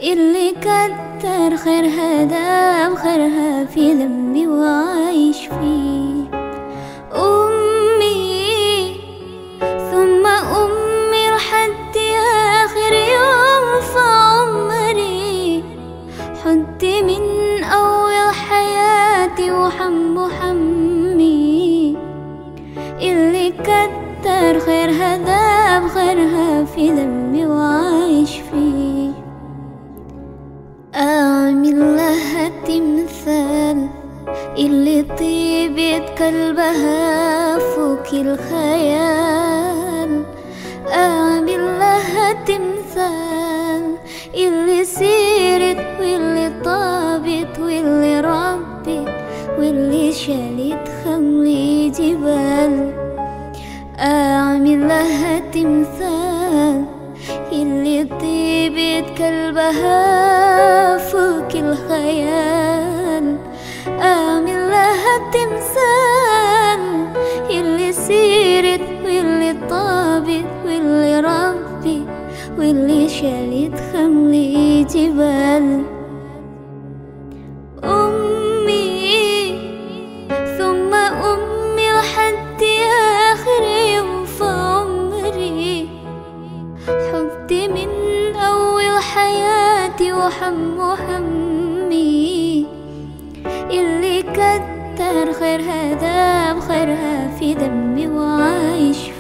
اللي كتر خيرها دام خيرها في ذنبي وعايش فيه أمي ثم أمي لحد آخر يوم في عمري حدي من أول حياتي وحم حمي اللي كتر خيرها دام خيرها في ذنبي وعايش فيه أعمل لها تمثال اللي طيبة قلبها فوق الخيال أعمل لها تمثال اللي سيرت واللي طابت واللي ربت واللي شالت خملي جبال أعمل لها تمثال اللي طيبة قلبها فوق الخيال أعمل لها تمثال اللي سيرت واللي طابت واللي ربت واللي شالت خملي جبال أمي ثم أمي لحد آخر يوم في عمري حبي من أول حياتي وحم همي اللي كتر خيرها دام خيرها في دمي وعايش